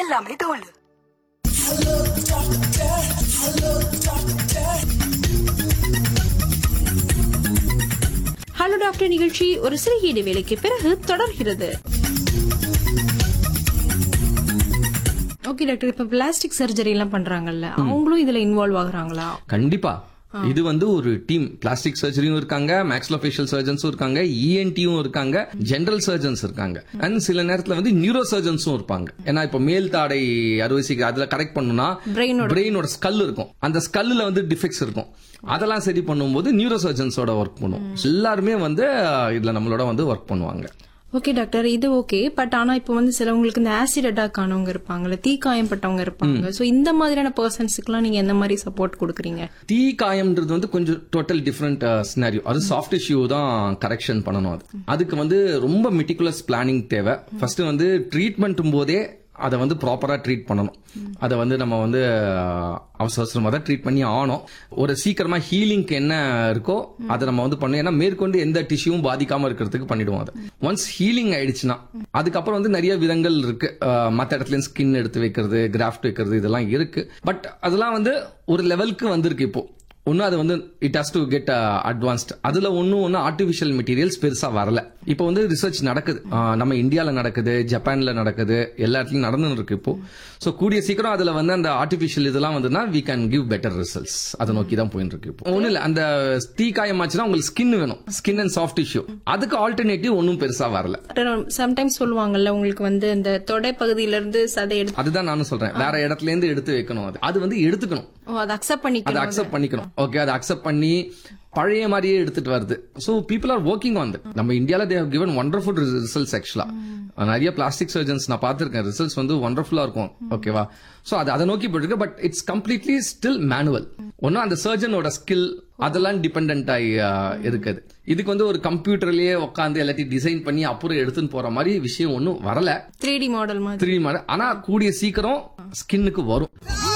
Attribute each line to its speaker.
Speaker 1: எல்லாமே தோல்
Speaker 2: hello doctor நிகழ்ச்சி ஒரு சிறிய இடைவேளைக்கு பிறகு தொடர்கிறது ஓகே டாக்டர் இப்ப பிளாஸ்டிக் சர்ஜரி எல்லாம் பண்றாங்கல்ல அவங்களும் இதுல இன்வால்வ் ஆகுறாங்களா
Speaker 3: கண்டிப்பா இது வந்து ஒரு டீம் பிளாஸ்டிக் சர்ஜரியும் இருக்காங்க மேக்ஸ்லோஃபேஷியல் சர்ஜன்ஸும் இருக்காங்க இஎன்டியும் இருக்காங்க ஜெனரல் சர்ஜன்ஸ் இருக்காங்க அண்ட் சில நேரத்துல வந்து நியூரோ சர்ஜன்ஸும் இருப்பாங்க ஏன்னா இப்ப மேல் தாடை அறுவை சிகிச்சை அதுல கரெக்ட் பண்ணணும்னா
Speaker 2: Brain-ஓட.
Speaker 3: பிரெயினோட ஸ்கல் இருக்கும் அந்த ஸ்கல்லுல வந்து டிஃபெக்ட்ஸ் இருக்கும் அதெல்லாம் சரி பண்ணும்போது நியூரோ சர்ஜன்ஸோட ஒர்க் பண்ணும் எல்லாருமே வந்து இதுல நம்மளோட வந்து ஒர்க் பண்ணுவாங்க
Speaker 2: ஓகே டாக்டர் இது ஓகே பட் ஆனா இப்போ வந்து சிலவங்களுக்கு இந்த ஆசிட் அட்டாக் ஆனவங்க இருப்பாங்கல்ல தீக்காயப்பட்டவங்க இருப்பாங்க சோ இந்த மாதிரியான பர்சன்ஸ்க்குலாம் நீங்க எந்த மாதிரி சப்போர்ட் கொடுக்குறீங்க
Speaker 3: தீ காயம்ன்றது வந்து கொஞ்சம் டோட்டல் டிஃப்ரெண்ட் சினாரியோ அது சாஃப்ட் டிஷ்யூ தான் கரெக்ஷன் பண்ணணும் அது அதுக்கு வந்து ரொம்ப மெட்டிகுலஸ் பிளானிங் தேவை ஃபர்ஸ்ட் வந்து ட்ரீட்மெண்ட் போதே அதை வந்து ப்ராப்பரா ட்ரீட் பண்ணணும் அதை வந்து நம்ம வந்து அஹ், அவசர அவசரமா தான் ட்ரீட் பண்ணி ஆகணும் ஒரு சீக்கிரமா ஹீலிங்க்கு என்ன இருக்கோ அதை நம்ம வந்து பண்ணணும் ஏன்னா மேற்கொண்டு எந்த டிஷ்யூவும் பாதிக்காம இருக்கிறதுக்கு பண்ணிடுவோம் அதை ஒன்ஸ் ஹீலிங் ஆயிடுச்சுன்னா அதுக்கப்புறம் வந்து நிறைய விதங்கள் இருக்கு அஹ், மத்த இடத்துல ஸ்கின் எடுத்து வைக்கிறது கிராஃப்ட் வைக்கிறது இதெல்லாம் இருக்கு பட் அதெல்லாம் வந்து ஒரு லெவலுக்கு வந்திருக்கு இப்போ ஒன்னும் அது வந்து it has to get advanced அதுல ஒன்னும் ஒன்னும் ஆர்டிபிஷியல் மெட்டீரியல்ஸ் பெருசா வரல இப்போ வந்து ரிசர்ச் நடக்குது ஆஹ் நம்ம இந்தியால நடக்குது ஜப்பான்ல நடக்குது எல்லா இடத்துலயும் நடந்து இருக்கு இப்போ சோ கூடிய சீக்கிரம் அதுல வந்து அந்த ஆர்டிபிஷியல் இதெல்லாம் வந்துன்னா we can give better results அதை நோக்கி தான் போயிட்டு இருக்கு இப்போ ஒன்னும் இல்ல அந்த தீ காயமாச்சுன்னா உங்களுக்கு ஸ்கின் வேணும் ஸ்கின் அண்ட் சாஃப்ட் டிஷ்யூ அதுக்கு ஆல்டர்னேட்டிவ் ஒன்னும் பெருசா வரல
Speaker 2: சம்டைம்ஸ் சொல்லுவாங்கல்ல உங்களுக்கு வந்து இந்த தொடை பகுதியில இருந்து சதை எடுத்து
Speaker 3: அதுதான் நானும் சொல்றேன் வேற இடத்துல இருந்து எடுத்து வைக்கணும் அது அது வந்து எடுத்துக்கணும்
Speaker 2: ஓ, அதை அக்செப்ட்
Speaker 3: அதை
Speaker 2: பண்ணிக்கணும்
Speaker 3: அக்செப்ட் பண்ணிக்கணும் ஓகே அதை அக்செப்ட் பண்ணி பழைய மாதிரியே எடுத்துட்டு வருது so people are working on that நம்ம இந்தியால தேவ் கிவன் ஒண்டர்ஃபுல் ரிசல்ட்ஸ் ஆக்சுவலா நிறைய பிளாஸ்டிக் சர்ஜன்ஸ் நான் பார்த்திருக்கேன் ரிசல்ட்ஸ் வந்து ஒண்டர்ஃபுல்லா இருக்கும் ஓகேவா சோ அது அதை நோக்கி போயிட்டு இருக்கு but it's completely still manual ஒன்னும் அந்த சர்ஜனோட ஸ்கில் அதெல்லாம் டிபெண்ட் ஆகி ஆஹ், இருக்குது இதுக்கு வந்து ஒரு கம்ப்யூட்டர்லயே உட்காந்து எல்லாத்தையும் டிசைன் பண்ணி அப்புறம் எடுத்துன்னு போற மாதிரி விஷயம் ஒன்றும் வரல
Speaker 2: த்ரீ டி மாடல் மாதிரி
Speaker 3: த்ரீ மாதிரி ஆனா கூடிய சீக்கிரம் ஸ்கின்னுக்கு வரும்